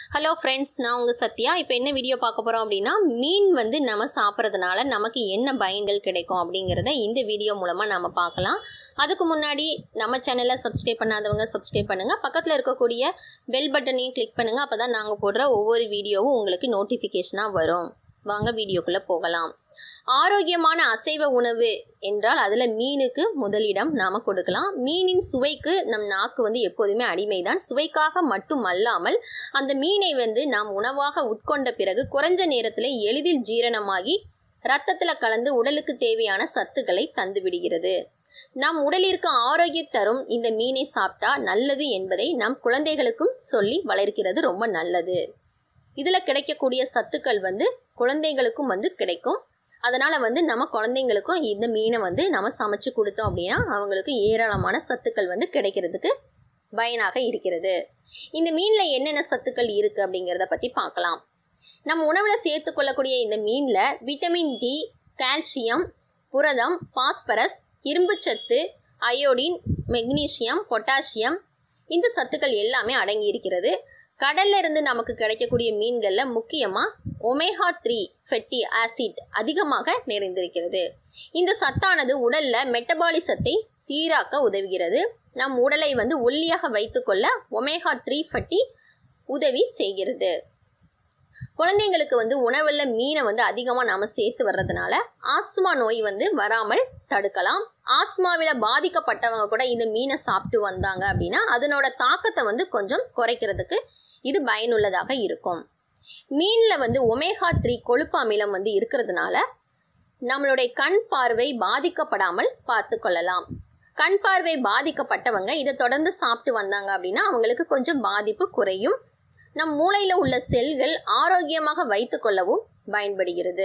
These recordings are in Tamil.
ஹலோ ஃப்ரெண்ட்ஸ் நான் உங்கள் சத்யா இப்போ என்ன வீடியோ பார்க்க போகிறோம் அப்படின்னா மீன் வந்து நம்ம சாப்பிட்றதுனால நமக்கு என்ன பயன்கள் கிடைக்கும் அப்படிங்கிறத இந்த வீடியோ மூலமாக நம்ம பார்க்கலாம் அதுக்கு முன்னாடி நம்ம சேனலை சப்ஸ்கிரைப் பண்ணாதவங்க சப்ஸ்கிரைப் பண்ணுங்கள் பக்கத்தில் இருக்கக்கூடிய பெல் பட்டனையும் கிளிக் பண்ணுங்கள் அப்போ தான் நாங்கள் போடுற ஒவ்வொரு வீடியோவும் உங்களுக்கு நோட்டிஃபிகேஷனாக வரும் வாங்க வீடியோக்குள்ளே போகலாம் ஆரோக்கியமான அசைவ உணவு என்றால் அதில் மீனுக்கு முதலிடம் நாம் கொடுக்கலாம் மீனின் சுவைக்கு நம் நாக்கு வந்து எப்போதுமே அடிமைதான் சுவைக்காக மட்டும் அல்லாமல் அந்த மீனை வந்து நாம் உணவாக உட்கொண்ட பிறகு குறைஞ்ச நேரத்தில் எளிதில் ஜீரணமாகி ரத்தத்தில் கலந்து உடலுக்கு தேவையான சத்துக்களை தந்து விடுகிறது நம் உடலிற்கு ஆரோக்கிய தரும் இந்த மீனை சாப்பிட்டா நல்லது என்பதை நம் குழந்தைகளுக்கும் சொல்லி வளர்க்கிறது ரொம்ப நல்லது இதில் கிடைக்கக்கூடிய சத்துக்கள் வந்து குழந்தைகளுக்கும் வந்து கிடைக்கும் அதனால் வந்து நம்ம குழந்தைங்களுக்கும் இந்த மீனை வந்து நம்ம சமைச்சு கொடுத்தோம் அப்படின்னா அவங்களுக்கு ஏராளமான சத்துக்கள் வந்து கிடைக்கிறதுக்கு பயனாக இருக்கிறது இந்த மீனில் என்னென்ன சத்துக்கள் இருக்குது அப்படிங்கிறத பற்றி பார்க்கலாம் நம்ம உணவில் சேர்த்துக்கொள்ளக்கூடிய இந்த மீனில் விட்டமின் டி கால்சியம் புரதம் பாஸ்பரஸ் இரும்புச்சத்து அயோடின் மெக்னீசியம் பொட்டாசியம் இந்த சத்துக்கள் எல்லாமே அடங்கி இருக்கிறது கடல்ல இருந்து நமக்கு கிடைக்கக்கூடிய மீன்களில் முக்கியமாக ஒமேகா த்ரீ ஃபெட்டி ஆசிட் அதிகமாக நிறைந்திருக்கிறது இந்த சத்தானது உடலில் மெட்டபாலிசத்தை சீராக்க உதவுகிறது நம் உடலை வந்து ஒல்லியாக வைத்துக்கொள்ள ஒமேகா த்ரீ ஃபட்டி உதவி செய்கிறது குழந்தைங்களுக்கு வந்து உணவில் மீனை வந்து அதிகமாக நாம் சேர்த்து வர்றதுனால ஆஸ்மா நோய் வந்து வராமல் தடுக்கலாம் ஆஸ்மாவில் பாதிக்கப்பட்டவங்க கூட இந்த மீனை சாப்பிட்டு வந்தாங்க அப்படின்னா அதனோட தாக்கத்தை வந்து கொஞ்சம் குறைக்கிறதுக்கு இது பயனுள்ளதாக இருக்கும் மீனில் வந்து ஒமேகா த்ரீ கொழுப்பு அமிலம் வந்து இருக்கிறதுனால நம்மளுடைய கண் பார்வை பாதிக்கப்படாமல் பார்த்து கொள்ளலாம் கண் பார்வை பாதிக்கப்பட்டவங்க இதை தொடர்ந்து சாப்பிட்டு வந்தாங்க அப்படின்னா அவங்களுக்கு கொஞ்சம் பாதிப்பு குறையும் நம் மூளையில் உள்ள செல்கள் ஆரோக்கியமாக வைத்துக்கொள்ளவும் பயன்படுகிறது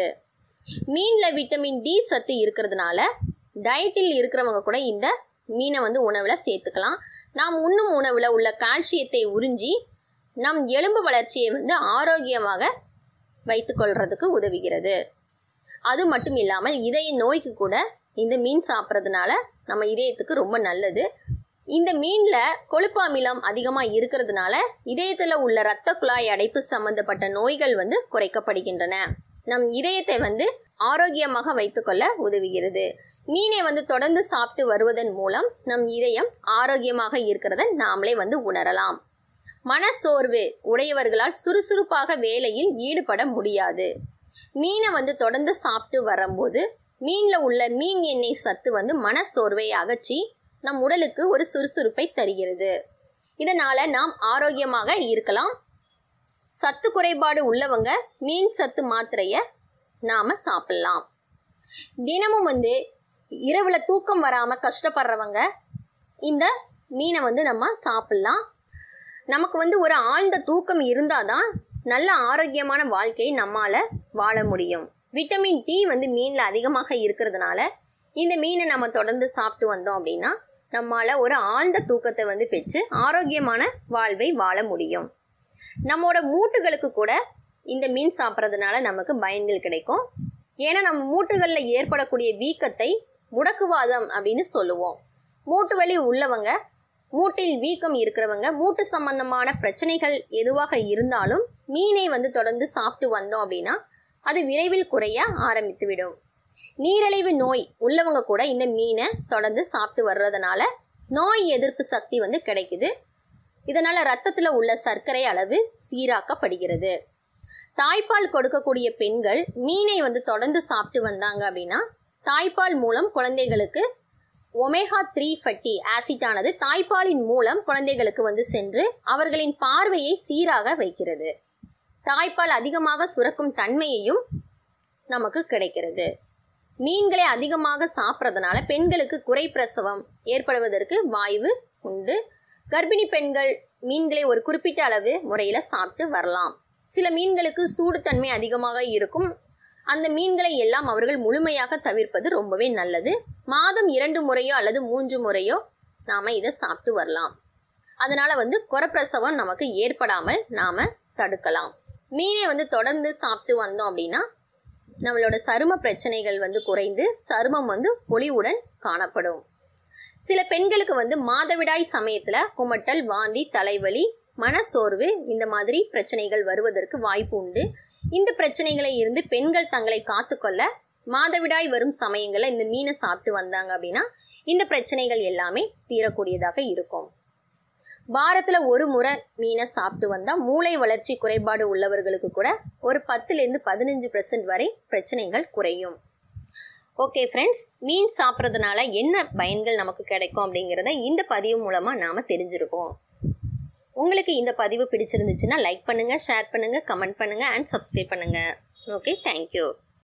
மீனில் விட்டமின் டி சத்து இருக்கிறதுனால டயட்டில் இருக்கிறவங்க கூட இந்த மீனை வந்து உணவில் சேர்த்துக்கலாம் நாம் உண்ணும் உணவில் உள்ள கால்சியத்தை உறிஞ்சி நம் எலும்பு வளர்ச்சியை வந்து ஆரோக்கியமாக வைத்துக்கொள்றதுக்கு உதவுகிறது அது மட்டும் இல்லாமல் இதய நோய்க்கு கூட இந்த மீன் சாப்பிட்றதுனால நம்ம இதயத்துக்கு ரொம்ப நல்லது இந்த மீனில் கொழுப்பு அமிலம் அதிகமாக இருக்கிறதுனால இதயத்தில் உள்ள இரத்த குழாய் அடைப்பு சம்பந்தப்பட்ட நோய்கள் வந்து குறைக்கப்படுகின்றன நம் இதயத்தை வந்து ஆரோக்கியமாக வைத்துக்கொள்ள உதவுகிறது மீனை வந்து தொடர்ந்து சாப்பிட்டு வருவதன் மூலம் நம் இதயம் ஆரோக்கியமாக இருக்கிறத நாமளே வந்து உணரலாம் மனசோர்வு உடையவர்களால் சுறுசுறுப்பாக வேலையில் ஈடுபட முடியாது மீனை வந்து தொடர்ந்து சாப்பிட்டு வரும்போது மீனில் உள்ள மீன் எண்ணெய் சத்து வந்து மனசோர்வை அகற்றி நம் உடலுக்கு ஒரு சுறுசுறுப்பை தருகிறது இதனால் நாம் ஆரோக்கியமாக இருக்கலாம் சத்து குறைபாடு உள்ளவங்க மீன் சத்து மாத்திரையை நாம் சாப்பிட்லாம் தினமும் வந்து இரவில் தூக்கம் வராமல் கஷ்டப்படுறவங்க இந்த மீனை வந்து நம்ம சாப்பிட்லாம் நமக்கு வந்து ஒரு ஆழ்ந்த தூக்கம் இருந்தால் தான் நல்ல ஆரோக்கியமான வாழ்க்கையை நம்மால் வாழ முடியும் விட்டமின் டி வந்து மீனில் அதிகமாக இருக்கிறதுனால இந்த மீனை நம்ம தொடர்ந்து சாப்பிட்டு வந்தோம் அப்படின்னா நம்மால் ஒரு ஆழ்ந்த தூக்கத்தை வந்து பெற்று ஆரோக்கியமான வாழ்வை வாழ முடியும் நம்மோட மூட்டுகளுக்கு கூட இந்த மீன் சாப்பிட்றதுனால நமக்கு பயன்கள் கிடைக்கும் ஏன்னா நம்ம மூட்டுகளில் ஏற்படக்கூடிய வீக்கத்தை முடக்குவாதம் அப்படின்னு சொல்லுவோம் மூட்டு வலி உள்ளவங்க மூட்டில் வீக்கம் இருக்கிறவங்க மூட்டு சம்பந்தமான பிரச்சனைகள் எதுவாக இருந்தாலும் மீனை வந்து தொடர்ந்து சாப்பிட்டு வந்தோம் அப்படின்னா அது விரைவில் குறைய ஆரம்பித்துவிடும் நீரிழிவு நோய் உள்ளவங்க கூட இந்த மீனை தொடர்ந்து சாப்பிட்டு வர்றதுனால நோய் எதிர்ப்பு சக்தி வந்து கிடைக்குது இதனால் ரத்தத்தில் உள்ள சர்க்கரை அளவு சீராக்கப்படுகிறது தாய்ப்பால் கொடுக்கக்கூடிய பெண்கள் மீனை வந்து தொடர்ந்து சாப்பிட்டு வந்தாங்க அப்படின்னா தாய்ப்பால் மூலம் குழந்தைகளுக்கு ஒமேகா த்ரீ ஃபட்டி ஆசிட்டானது தாய்ப்பாலின் மூலம் குழந்தைகளுக்கு வந்து சென்று அவர்களின் பார்வையை சீராக வைக்கிறது தாய்ப்பால் அதிகமாக சுரக்கும் தன்மையையும் நமக்கு கிடைக்கிறது மீன்களை அதிகமாக சாப்பிட்றதுனால பெண்களுக்கு குறை பிரசவம் ஏற்படுவதற்கு வாய்வு உண்டு கர்ப்பிணி பெண்கள் மீன்களை ஒரு குறிப்பிட்ட அளவு முறையில் சாப்பிட்டு வரலாம் சில மீன்களுக்கு சூடுத்தன்மை அதிகமாக இருக்கும் அந்த மீன்களை எல்லாம் அவர்கள் முழுமையாக தவிர்ப்பது ரொம்பவே நல்லது மாதம் இரண்டு முறையோ அல்லது மூன்று முறையோ நாம் இதை சாப்பிட்டு வரலாம் அதனால் வந்து குறப்பிரசவம் நமக்கு ஏற்படாமல் நாம் தடுக்கலாம் மீனை வந்து தொடர்ந்து சாப்பிட்டு வந்தோம் அப்படின்னா நம்மளோட சரும பிரச்சனைகள் வந்து குறைந்து சருமம் வந்து பொலிவுடன் காணப்படும் சில பெண்களுக்கு வந்து மாதவிடாய் சமயத்தில் குமட்டல் வாந்தி தலைவலி மனசோர்வு இந்த மாதிரி பிரச்சனைகள் வருவதற்கு வாய்ப்பு உண்டு இந்த பிரச்சனைகளை இருந்து பெண்கள் தங்களை காத்துக்கொள்ள மாதவிடாய் வரும் சமயங்களில் இந்த மீனை சாப்பிட்டு வந்தாங்க அப்படின்னா இந்த பிரச்சனைகள் எல்லாமே தீரக்கூடியதாக இருக்கும் வாரத்தில் ஒரு முறை மீனை சாப்பிட்டு வந்தால் மூளை வளர்ச்சி குறைபாடு உள்ளவர்களுக்கு கூட ஒரு பத்துலேருந்து பதினஞ்சு பெர்சன்ட் வரை பிரச்சனைகள் குறையும் ஓகே ஃப்ரெண்ட்ஸ் மீன் சாப்பிட்றதுனால என்ன பயன்கள் நமக்கு கிடைக்கும் அப்படிங்கிறத இந்த பதிவு மூலமாக நாம் தெரிஞ்சிருக்கோம் உங்களுக்கு இந்த பதிவு பிடிச்சிருந்துச்சுன்னா லைக் பண்ணுங்கள் ஷேர் பண்ணுங்கள் கமெண்ட் பண்ணுங்கள் அண்ட் சப்ஸ்கிரைப் பண்ணுங்கள் ஓகே தேங்க்யூ